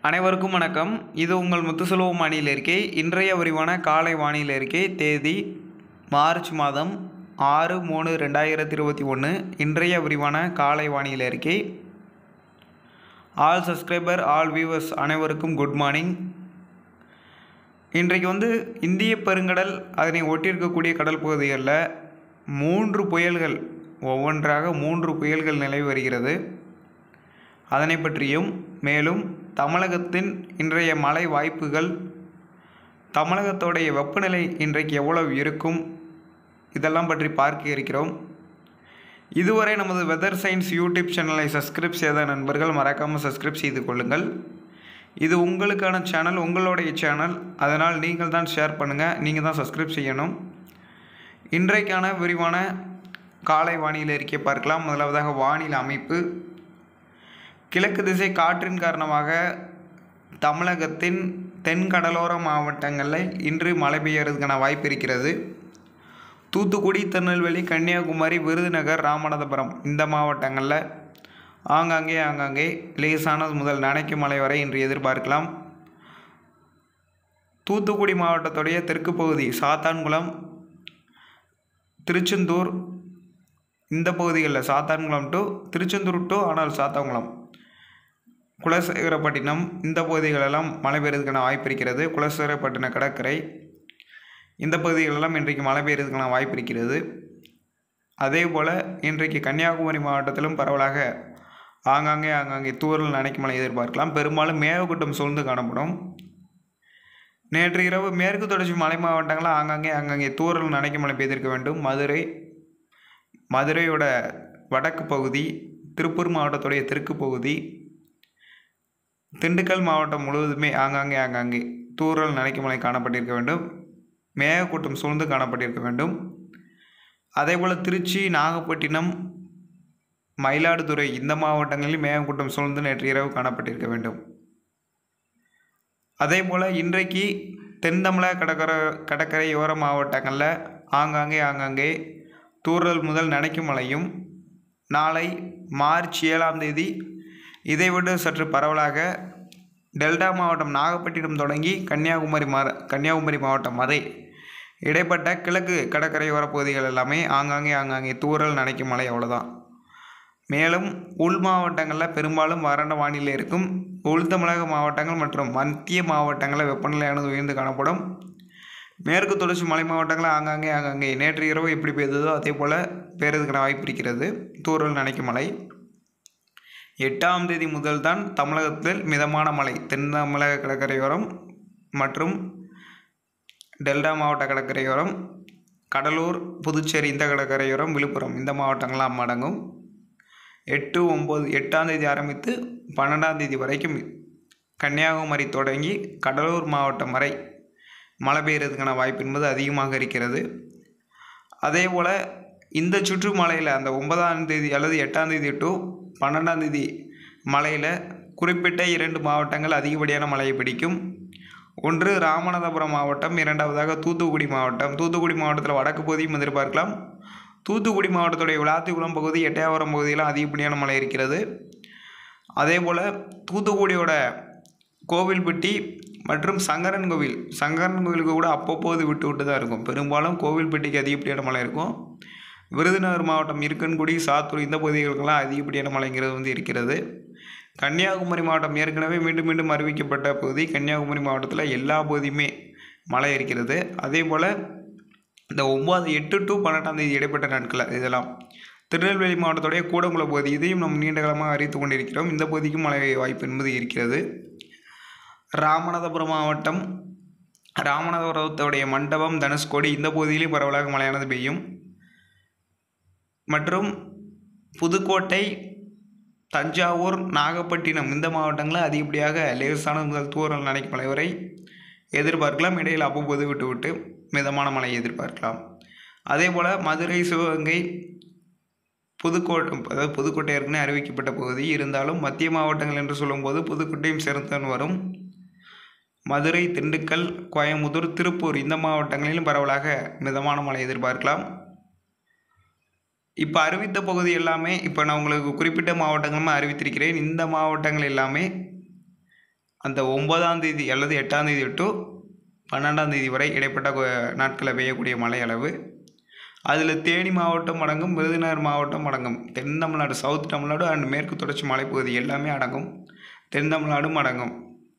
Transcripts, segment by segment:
அனைவருக்கும் வணக்கம் இது உங்கள் முத்துசெல்வம் வானிலை இருக்கை இன்றைய விரிவான காலை வானிலை இருக்கை தேதி மார்ச் மாதம் ஆறு மூணு ரெண்டாயிரத்தி இருபத்தி ஒன்று இன்றைய விரிவான காலை வானிலை இருக்கை ஆல் சப்ஸ்கிரைபர் ஆல் வியூவர்ஸ் அனைவருக்கும் குட் மார்னிங் இன்றைக்கு வந்து இந்திய பெருங்கடல் அதனை ஒட்டியிருக்கக்கூடிய கடல் பகுதிகளில் மூன்று புயல்கள் ஒவ்வொன்றாக மூன்று புயல்கள் நிலவி வருகிறது அதனை பற்றியும் மேலும் தமிழகத்தின் இன்றைய மழை வாய்ப்புகள் தமிழகத்தோடைய வெப்பநிலை இன்றைக்கு எவ்வளவு இருக்கும் இதெல்லாம் பற்றி பார்க்க இருக்கிறோம் இதுவரை நமது வெதர் சயின்ஸ் யூடியூப் சேனலை சப்ஸ்கிரைப் செய்த நண்பர்கள் மறக்காமல் சப்ஸ்கிரைப் செய்து கொள்ளுங்கள் இது உங்களுக்கான சேனல் உங்களுடைய சேனல் அதனால் நீங்கள் தான் ஷேர் பண்ணுங்கள் நீங்கள் தான் சப்ஸ்கிரைப் செய்யணும் இன்றைக்கான விரிவான காலை வானிலை அறிக்கை பார்க்கலாம் முதலாவதாக வானிலை அமைப்பு கிழக்கு திசை காற்றின் காரணமாக தமிழகத்தின் தென் கடலோர மாவட்டங்களில் இன்று மழை பெய்யறதுக்கான வாய்ப்பு இருக்கிறது தூத்துக்குடி திருநெல்வேலி கன்னியாகுமரி விருதுநகர் ராமநாதபுரம் இந்த மாவட்டங்களில் ஆங்காங்கே ஆங்காங்கே லேசானது முதல் நனைக்கும் மழை வரை இன்று எதிர்பார்க்கலாம் தூத்துக்குடி மாவட்டத்துடைய தெற்கு பகுதி சாத்தான்குளம் திருச்செந்தூர் இந்த பகுதிகளில் சாத்தான்குளம் டு திருச்செந்தூர் டு ஆனால் சாத்தான்குளம் குலசேகரப்பட்டினம் இந்த பகுதிகளெல்லாம் மழை பெய்யறதுக்கான வாய்ப்பு இருக்கிறது குலசேகரப்பட்டினம் கடற்கரை இந்த பகுதிகளெல்லாம் இன்றைக்கு மழை பெய்யறதுக்கான வாய்ப்பு இருக்கிறது அதே போல் இன்றைக்கு கன்னியாகுமரி மாவட்டத்திலும் பரவலாக ஆங்காங்கே ஆங்காங்கே தூரல் நனைக்கும் மழை எதிர்பார்க்கலாம் பெரும்பாலும் மேகக்கூட்டம் சூழ்ந்து காணப்படும் நேற்று இரவு மேற்கு தொடர்ச்சி மலை மாவட்டங்களில் ஆங்காங்கே ஆங்காங்கே தூரல் நனைக்கும் மழை பெய்திருக்க வேண்டும் மதுரை மதுரையோட வடக்கு பகுதி திருப்பூர் மாவட்டத்துடைய தெற்கு பகுதி திண்டுக்கல் மாவட்டம் முழுவதுமே ஆங்காங்கே ஆங்காங்கே தூரல் நனைக்கும் மழை காணப்பட்டிருக்க வேண்டும் மேகக்கூட்டம் சூழ்ந்து காணப்பட்டிருக்க வேண்டும் அதேபோல் திருச்சி நாகப்பட்டினம் மயிலாடுதுறை இந்த மாவட்டங்களில் மேகக்கூட்டம் சூழ்ந்து நேற்று இரவு காணப்பட்டிருக்க வேண்டும் அதே போல் இன்றைக்கு தென் தமிழக கடற்கரை கடற்கரையோர மாவட்டங்களில் ஆங்காங்கே ஆங்காங்கே தூறல் முதல் நனைக்கும் மழையும் நாளை மார்ச் ஏழாம் தேதி இதைவிட சற்று பரவலாக டெல்டா மாவட்டம் நாகப்பட்டினம் தொடங்கி கன்னியாகுமரி மா கன்னியாகுமரி மாவட்டம் வரை இடைப்பட்ட கிழக்கு கடற்கரையோர பகுதிகள் எல்லாமே ஆங்காங்கே ஆங்காங்கே தூறல் நனைக்கும் மழை அவ்வளோதான் மேலும் உள் மாவட்டங்களில் பெரும்பாலும் வறண்ட வானிலை இருக்கும் உள் தமிழக மாவட்டங்கள் மற்றும் மத்திய மாவட்டங்களில் வெப்பநிலையானது உயர்ந்து காணப்படும் மேற்கு தொடர்ச்சி மலை மாவட்டங்களில் ஆங்காங்கே ஆங்காங்கே நேற்று இரவு எப்படி பெய்ததோ அதே போல் பெய்யறதுக்கான வாய்ப்பு இருக்கிறது தூறல் நனைக்கும் மழை எட்டாம் தேதி முதல் தான் தமிழகத்தில் மிதமான மழை தென் தமிழக கடற்கரையோரம் மற்றும் டெல்டா மாவட்ட கடற்கரையோரம் கடலூர் புதுச்சேரி இந்த கடற்கரையோரம் விழுப்புரம் இந்த மாவட்டங்கள்லாம் அடங்கும் எட்டு ஒம்பது எட்டாம் தேதி ஆரம்பித்து பன்னெண்டாம் தேதி வரைக்கும் கன்னியாகுமரி தொடங்கி கடலூர் மாவட்டம் வரை மழை பெய்யறதுக்கான வாய்ப்பு என்பது அதிகமாக இருக்கிறது அதே போல் இந்த சுற்று மலையில் அந்த ஒன்பதாம் தேதி அல்லது எட்டாம் தேதி டு பன்னெண்டாம் தேதி மலையில் குறிப்பிட்ட இரண்டு மாவட்டங்கள் அதிகப்படியான மழையை பிடிக்கும் ஒன்று ராமநாதபுரம் மாவட்டம் இரண்டாவதாக தூத்துக்குடி மாவட்டம் தூத்துக்குடி மாவட்டத்தில் வடக்கு பகுதியும் எதிர்பார்க்கலாம் தூத்துக்குடி மாவட்டத்துடைய விளாத்திக்குளம் பகுதி எட்டயபுரம் பகுதியில் அதிகப்படியான மழை இருக்கிறது அதே போல் தூத்துக்குடியோட கோவில்பட்டி மற்றும் சங்கரன் கோவில் சங்கரன் கோவிலுக்கு கூட அப்பப்போது விட்டு விட்டு தான் இருக்கும் பெரும்பாலும் கோவில்பட்டிக்கு அதிகப்படியான மழை இருக்கும் விருதுநகர் மாவட்டம் இருக்கன்குடி சாத்தூர் இந்த பகுதிகளுக்கெல்லாம் அதிகப்படியான மழைங்கிறது வந்து இருக்கிறது கன்னியாகுமரி மாவட்டம் ஏற்கனவே மீண்டும் மீண்டும் அறிவிக்கப்பட்ட பகுதி கன்னியாகுமரி மாவட்டத்தில் எல்லா பகுதியுமே மழை இருக்கிறது அதே போல் இந்த ஒம்பது எட்டு டு பன்னெண்டாம் தேதி இடைப்பட்ட நாட்களில் இதெல்லாம் திருநெல்வேலி மாவட்டத்துடைய கூடங்குளம் பகுதி இதையும் நம்ம நீண்ட காலமாக அறிவித்து கொண்டிருக்கிறோம் இந்த பகுதிக்கும் மழை வாய்ப்பு என்பது இருக்கிறது ராமநாதபுரம் மாவட்டம் ராமநாதபுரத்துடைய மண்டபம் தனுஷ்கோடி இந்த பகுதியிலும் பரவலாக மழையானது பெய்யும் மற்றும் புதுக்கோட்டை தஞ்சாவூர் நாகப்பட்டினம் இந்த மாவட்டங்களில் அதிகப்படியாக லேசான முதல் தூரல் நனைக்கும் மழை வரை எதிர்பார்க்கலாம் இடையில் அவ்வப்போது விட்டு விட்டு மிதமான மழை எதிர்பார்க்கலாம் அதே போல் மதுரை சிவகங்கை புதுக்கோட்டை அதாவது புதுக்கோட்டை ஏற்கனவே அறிவிக்கப்பட்ட பகுதி இருந்தாலும் மத்திய மாவட்டங்கள் என்று சொல்லும்போது புதுக்கோட்டையும் சேர்ந்துதான் வரும் மதுரை திண்டுக்கல் கோயம்புத்தூர் திருப்பூர் இந்த மாவட்டங்களிலும் பரவலாக மிதமான மழை எதிர்பார்க்கலாம் இப்போ அறிவித்த பகுதி எல்லாமே இப்போ நான் உங்களுக்கு குறிப்பிட்ட மாவட்டங்களுமே அறிவித்திருக்கிறேன் இந்த மாவட்டங்கள் எல்லாமே அந்த ஒன்பதாம் தேதி அல்லது எட்டாம் தேதி டு பன்னெண்டாம் தேதி வரை இடைப்பட்ட கு- நாட்களில் பெய்யக்கூடிய மழை அளவு அதில் தேனி மாவட்டம் அடங்கும் விருதுநகர் மாவட்டம் அடங்கும் தென் தமிழ்நாடு சவுத் தமிழ்நாடு அண்ட் மேற்கு தொடர்ச்சி மலைப்பகுதி எல்லாமே அடங்கும் தென் தமிழ்நாடும் அடங்கும்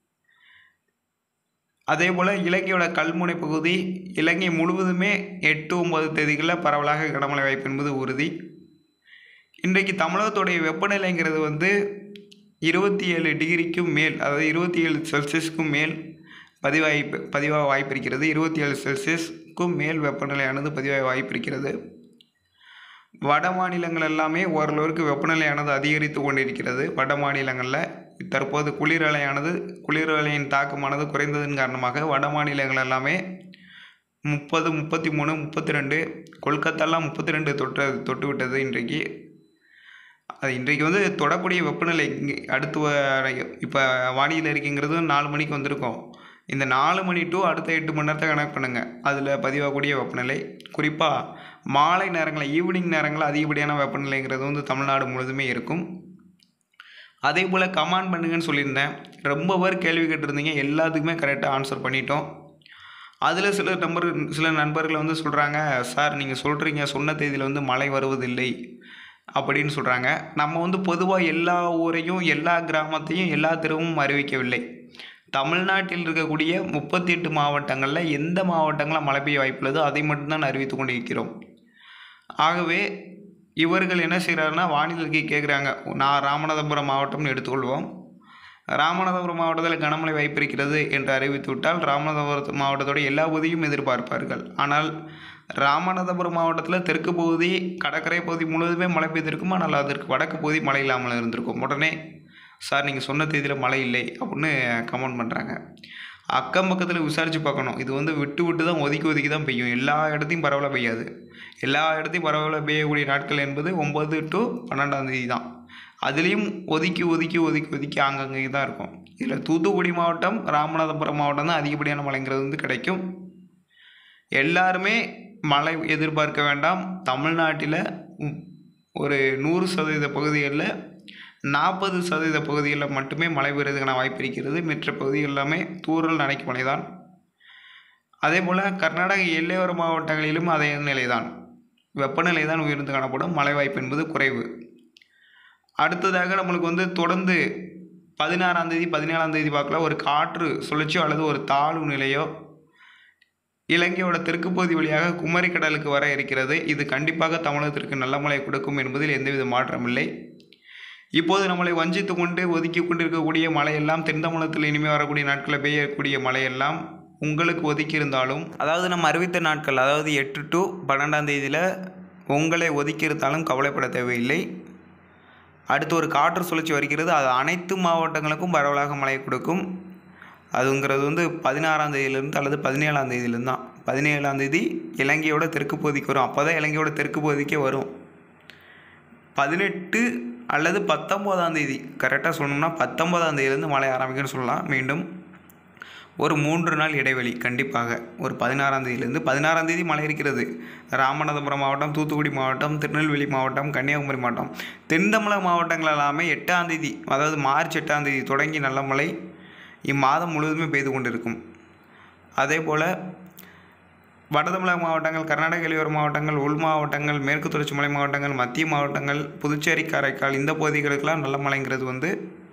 அதே போல் இலங்கையோட கல்முனை பகுதி இலங்கை முழுவதுமே எட்டு ஒன்பது தேதிகளில் பரவலாக கனமழை வாய்ப்பு என்பது உறுதி இன்றைக்கு தமிழகத்துடைய வெப்பநிலைங்கிறது வந்து இருபத்தி ஏழு டிகிரிக்கும் மேல் அதாவது இருபத்தி ஏழு செல்சியஸ்க்கும் மேல் பதிவாய்ப்பு பதிவாக வாய்ப்பு இருக்கிறது இருபத்தி ஏழு செல்சியஸ்க்கும் மேல் வெப்பநிலையானது பதிவாக வாய்ப்பு இருக்கிறது வட மாநிலங்கள் எல்லாமே ஓரளவிற்கு வெப்பநிலையானது அதிகரித்து கொண்டிருக்கிறது வட மாநிலங்களில் தற்போது குளிரலையானது குளிரலையின் தாக்கமானது குறைந்ததன் காரணமாக வட மாநிலங்கள் எல்லாமே முப்பது முப்பத்தி மூணு முப்பத்தி ரெண்டு கொல்கத்தாலாம் முப்பத்தி ரெண்டு தொட்டு தொட்டு விட்டது இன்றைக்கு அது இன்றைக்கு வந்து தொடக்கூடிய வெப்பநிலை இங்கே அடுத்து இப்போ வானிலை இருக்குங்கிறது நாலு மணிக்கு வந்திருக்கோம் இந்த நாலு மணி டு அடுத்த எட்டு மணி நேரத்தை கணக்கு பண்ணுங்கள் அதில் பதிவாகக்கூடிய வெப்பநிலை குறிப்பாக மாலை நேரங்களில் ஈவினிங் நேரங்களில் அதிகப்படியான வெப்பநிலைங்கிறது வந்து தமிழ்நாடு முழுதுமே இருக்கும் அதே போல் கமெண்ட் பண்ணுங்கன்னு சொல்லியிருந்தேன் ரொம்ப பேர் கேள்வி கேட்டிருந்தீங்க எல்லாத்துக்குமே கரெக்டாக ஆன்சர் பண்ணிட்டோம் அதில் சில நம்பர் சில நண்பர்கள் வந்து சொல்கிறாங்க சார் நீங்கள் சொல்கிறீங்க சொன்ன தேதியில் வந்து மழை வருவதில்லை அப்படின்னு சொல்கிறாங்க நம்ம வந்து பொதுவாக எல்லா ஊரையும் எல்லா கிராமத்தையும் எல்லா தெருவும் அறிவிக்கவில்லை தமிழ்நாட்டில் இருக்கக்கூடிய முப்பத்தி எட்டு மாவட்டங்களில் எந்த மாவட்டங்களில் மழை பெய்ய வாய்ப்புள்ளதோ அதை மட்டும்தான் அறிவித்து கொண்டு இருக்கிறோம் ஆகவே இவர்கள் என்ன செய்கிறாருன்னா வானிலைக்கு கேட்குறாங்க நான் ராமநாதபுரம் மாவட்டம்னு எடுத்துக்கொள்வோம் ராமநாதபுரம் மாவட்டத்தில் கனமழை வாய்ப்பு இருக்கிறது என்று அறிவித்து விட்டால் ராமநாதபுரம் மாவட்டத்தோட எல்லா பகுதியும் எதிர்பார்ப்பார்கள் ஆனால் ராமநாதபுரம் மாவட்டத்தில் தெற்கு பகுதி கடற்கரை பகுதி முழுவதுமே மழை பெய்திருக்கும் ஆனால் அதற்கு வடக்கு பகுதி மழை இல்லாமல் இருந்திருக்கும் உடனே சார் நீங்கள் சொன்ன தேதியில் மழை இல்லை அப்படின்னு கமெண்ட் பண்ணுறாங்க அக்கம் பக்கத்தில் விசாரித்து பார்க்கணும் இது வந்து விட்டு விட்டு தான் ஒதுக்கி ஒதுக்கி தான் பெய்யும் எல்லா இடத்தையும் பரவலாக பெய்யாது எல்லா இடத்தையும் பரவலாக பெய்யக்கூடிய நாட்கள் என்பது ஒம்பது டு பன்னெண்டாம் தேதி தான் அதுலேயும் ஒதுக்கி ஒதுக்கி ஒதுக்கி ஒதுக்கி அங்கங்கே தான் இருக்கும் இதில் தூத்துக்குடி மாவட்டம் ராமநாதபுரம் மாவட்டம் தான் அதிகப்படியான மழைங்கிறது வந்து கிடைக்கும் எல்லாருமே மழை எதிர்பார்க்க வேண்டாம் தமிழ்நாட்டில் ம், ஒரு நூறு சதவீத பகுதிகளில் நாற்பது சதவீத பகுதிகளில் மட்டுமே மழை பெய்யறதுக்கான வாய்ப்பு இருக்கிறது மற்ற பகுதிகள் எல்லாமே தூறல் நனைக்கும் மழை தான் அதே போல் கர்நாடக எல்லையோர மாவட்டங்களிலும் அதே நிலைதான் வெப்பநிலை தான் உயர்ந்து காணப்படும் மழை வாய்ப்பு என்பது குறைவு அடுத்ததாக நம்மளுக்கு வந்து தொடர்ந்து பதினாறாம் தேதி பதினேழாம் தேதி வாக்கில் ஒரு காற்று சுழற்சியோ அல்லது ஒரு தாழ்வு நிலையோ இலங்கையோட தெற்கு பகுதி வழியாக குமரி கடலுக்கு வர இருக்கிறது இது கண்டிப்பாக தமிழகத்திற்கு நல்ல மழை கொடுக்கும் என்பதில் எந்தவித மாற்றமில்லை இப்போது நம்மளை வஞ்சித்து கொண்டு ஒதுக்கி கொண்டிருக்கக்கூடிய மழையெல்லாம் தென் தமிழகத்தில் இனிமேல் வரக்கூடிய நாட்களில் பெய்யக்கூடிய மழையெல்லாம் உங்களுக்கு ஒதுக்கி இருந்தாலும் அதாவது நம்ம அறிவித்த நாட்கள் அதாவது எட்டு டு பன்னெண்டாம் தேதியில் உங்களை ஒதுக்கி இருந்தாலும் கவலைப்பட தேவையில்லை அடுத்து ஒரு காற்று சுழற்சி வருகிறது அது அனைத்து மாவட்டங்களுக்கும் பரவலாக மழை கொடுக்கும் அதுங்கிறது வந்து பதினாறாம் தேதியிலேருந்து அல்லது பதினேழாம் தேதியிலேருந்து தான் பதினேழாம் தேதி இலங்கையோட தெற்கு பகுதிக்கு வரும் அப்போ தான் இலங்கையோட தெற்கு பகுதிக்கே வரும் பதினெட்டு அல்லது பத்தொம்போதாம் தேதி கரெக்டாக சொல்லணும்னா பத்தொம்போதாம் தேதியிலேருந்து மழை ஆரம்பிக்கும்னு சொல்லலாம் மீண்டும் ஒரு மூன்று நாள் இடைவெளி கண்டிப்பாக ஒரு பதினாறாம் தேதியிலேருந்து பதினாறாம் தேதி மழை இருக்கிறது ராமநாதபுரம் மாவட்டம் தூத்துக்குடி மாவட்டம் திருநெல்வேலி மாவட்டம் கன்னியாகுமரி மாவட்டம் தென் தமிழக மாவட்டங்கள் எல்லாமே எட்டாம் தேதி அதாவது மார்ச் எட்டாம் தேதி தொடங்கி நல்ல மழை இம்மாதம் முழுவதுமே பெய்து கொண்டிருக்கும் அதே போல் வட தமிழக மாவட்டங்கள் கர்நாடக இளையோர மாவட்டங்கள் உள் மாவட்டங்கள் மேற்கு தொடர்ச்சி மலை மாவட்டங்கள் மத்திய மாவட்டங்கள் புதுச்சேரி காரைக்கால் இந்த பகுதிகளுக்கெல்லாம் நல்ல மழைங்கிறது வந்து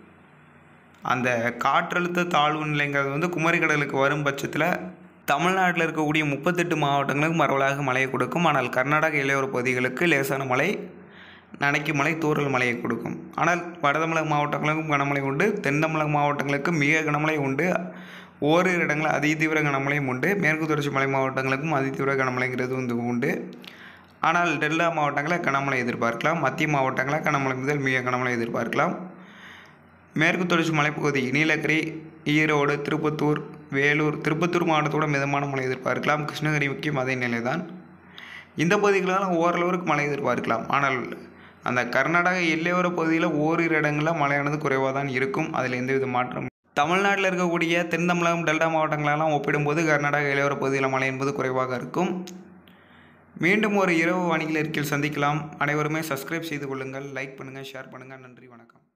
அந்த காற்றழுத்த தாழ்வு நிலைங்கிறது வந்து குமரி கடலுக்கு வரும் பட்சத்தில் தமிழ்நாட்டில் இருக்கக்கூடிய முப்பத்தெட்டு மாவட்டங்களுக்கு பரவலாக மழையை கொடுக்கும் ஆனால் கர்நாடக இளையோர பகுதிகளுக்கு லேசான மழை நனைக்கும் மழை தூறல் மழையை கொடுக்கும் ஆனால் வட தமிழக மாவட்டங்களுக்கும் கனமழை உண்டு தென் தமிழக மாவட்டங்களுக்கு மிக கனமழை உண்டு ஓரிரு இடங்களில் அதிதீவிர கனமழையும் உண்டு மேற்கு தொடர்ச்சி மலை மாவட்டங்களுக்கும் அதிதீவிர கனமழைங்கிறது வந்து உண்டு ஆனால் டெல்டா மாவட்டங்களில் கனமழை எதிர்பார்க்கலாம் மத்திய மாவட்டங்களில் கனமழை முதல் மிக கனமழை எதிர்பார்க்கலாம் மேற்கு தொடர்ச்சி மலைப்பகுதி நீலகிரி ஈரோடு திருப்பத்தூர் வேலூர் திருப்பத்தூர் மாவட்டத்தோட மிதமான மழை எதிர்பார்க்கலாம் கிருஷ்ணகிரி முக்கியம் அதே நிலைதான் இந்த பகுதிகளெல்லாம் ஓரளவுக்கு மழை எதிர்பார்க்கலாம் ஆனால் அந்த கர்நாடக எல்லையோர பகுதியில் ஓரிரு இடங்களில் மழையானது குறைவாக தான் இருக்கும் அதில் எந்தவித மாற்றம் தமிழ்நாட்டில் இருக்கக்கூடிய தென் தமிழகம் டெல்டா மாவட்டங்களெல்லாம் ஒப்பிடும்போது கர்நாடக இளையோர பகுதியில் மழை என்பது குறைவாக இருக்கும் மீண்டும் ஒரு இரவு வானிலை இருக்கையில் சந்திக்கலாம் அனைவருமே சப்ஸ்கிரைப் செய்து கொள்ளுங்கள் லைக் பண்ணுங்கள் ஷேர் பண்ணுங்கள் நன்றி வணக்கம்